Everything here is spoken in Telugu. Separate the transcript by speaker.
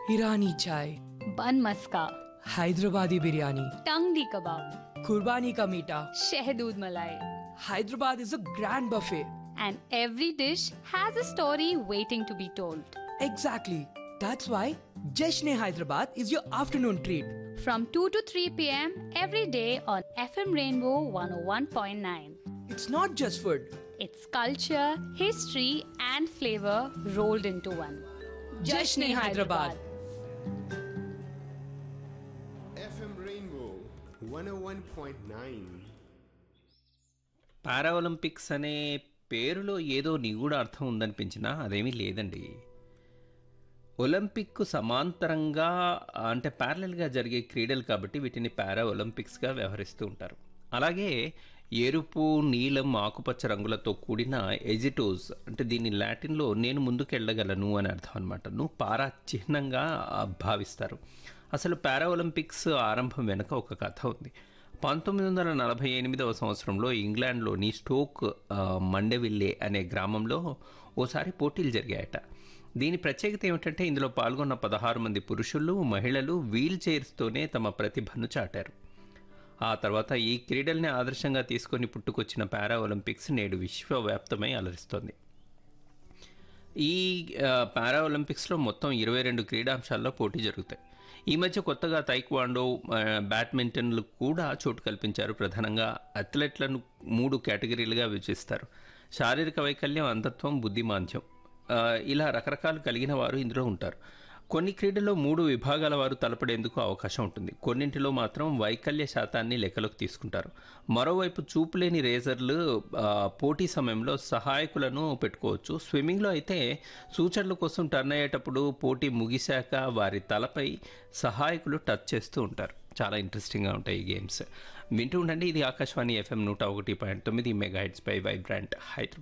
Speaker 1: ईरानी चाय
Speaker 2: बन मस्का
Speaker 1: हैदराबादी बिरयानी
Speaker 2: टंगडी कबाब
Speaker 1: कुर्बानी का मीठा
Speaker 2: शहदूद मलाई
Speaker 1: Hyderabad is a grand buffet.
Speaker 2: and every dish has a story waiting to be told.
Speaker 1: Exactly. That's why Jashne Hyderabad is your afternoon treat.
Speaker 2: From 2 to 3 pm every day on FM Rainbow 101.9.
Speaker 1: It's not just food.
Speaker 2: It's culture, history, and flavor rolled into one.
Speaker 1: Jashne Hyderabad.
Speaker 3: FM Rainbow 101.9.
Speaker 4: Para Olympics అనే పేరులో ఏదో నిగూఢ అర్థం ఉందనిపించినా అదేమీ లేదండి ఒలింపిక్ సమాంతరంగా అంటే ప్యారలల్గా జరిగే క్రీడలు కాబట్టి వీటిని పారా ఒలింపిక్స్గా వ్యవహరిస్తూ ఉంటారు అలాగే ఎరుపు నీలం ఆకుపచ్చ రంగులతో కూడిన ఎజిటోస్ అంటే దీన్ని లాటిన్లో నేను ముందుకెళ్ళగలను అని అర్థం అనమాట నువ్వు పారా చిహ్నంగా ఆ, భావిస్తారు అసలు పారా ఒలింపిక్స్ ఆరంభం వెనుక ఒక కథ ఉంది పంతొమ్మిది వందల నలభై ఎనిమిదవ సంవత్సరంలో ఇంగ్లాండ్లోని స్టోక్ ఆ, మండెవిల్లే అనే గ్రామంలో ఓసారి పోటీలు జరిగాయట దీని ప్రత్యేకత ఏమిటంటే ఇందులో పాల్గొన్న పదహారు మంది పురుషులు మహిళలు వీల్ చైర్స్తోనే తమ ప్రతిభను చాటారు ఆ తర్వాత ఈ క్రీడల్ని ఆదర్శంగా తీసుకొని పుట్టుకొచ్చిన పారా ఒలింపిక్స్ నేడు విశ్వవ్యాప్తమై అలరిస్తోంది ఈ ఆ, పారా ఒలింపిక్స్లో మొత్తం ఇరవై రెండు క్రీడాంశాల్లో పోటీ జరుగుతాయి ఈ మధ్య కొత్తగా తైక్వాండో ఆ, బ్యాడ్మింటన్లు కూడా చోటు కల్పించారు ప్రధానంగా అథ్లెట్లను మూడు కేటగిరీలుగా విభజిస్తారు శారీరక వైకల్యం అంధత్వం బుద్ధిమాంద్యం ఆ, ఇలా రకరకాలు కలిగిన వారు ఇందులో ఉంటారు కొన్ని క్రీడల్లో మూడు విభాగాల వారు తలపడేందుకు అవకాశం ఉంటుంది కొన్నింటిలో మాత్రం వైకల్య శాతాన్ని లెక్కలోకి తీసుకుంటారు మరోవైపు చూపులేని రేజర్లు ఆ, పోటీ సమయంలో సహాయకులను పెట్టుకోవచ్చు స్విమ్మింగ్లో అయితే సూచనల కోసం టర్న్ అయ్యేటప్పుడు పోటీ ముగిశాక వారి తలపై సహాయకులు టచ్ చేస్తూ ఉంటారు చాలా ఇంట్రెస్టింగ్గా ఉంటాయి ఈ గేమ్స్ వింటూ ఉండండి ఇది ఆకాశవాణి ఎఫ్ఎం నూట ఒకటి పాయింట్ తొమ్మిది మెగా హెడ్స్ పై వైబ్రాంట్ హైదరాబాద్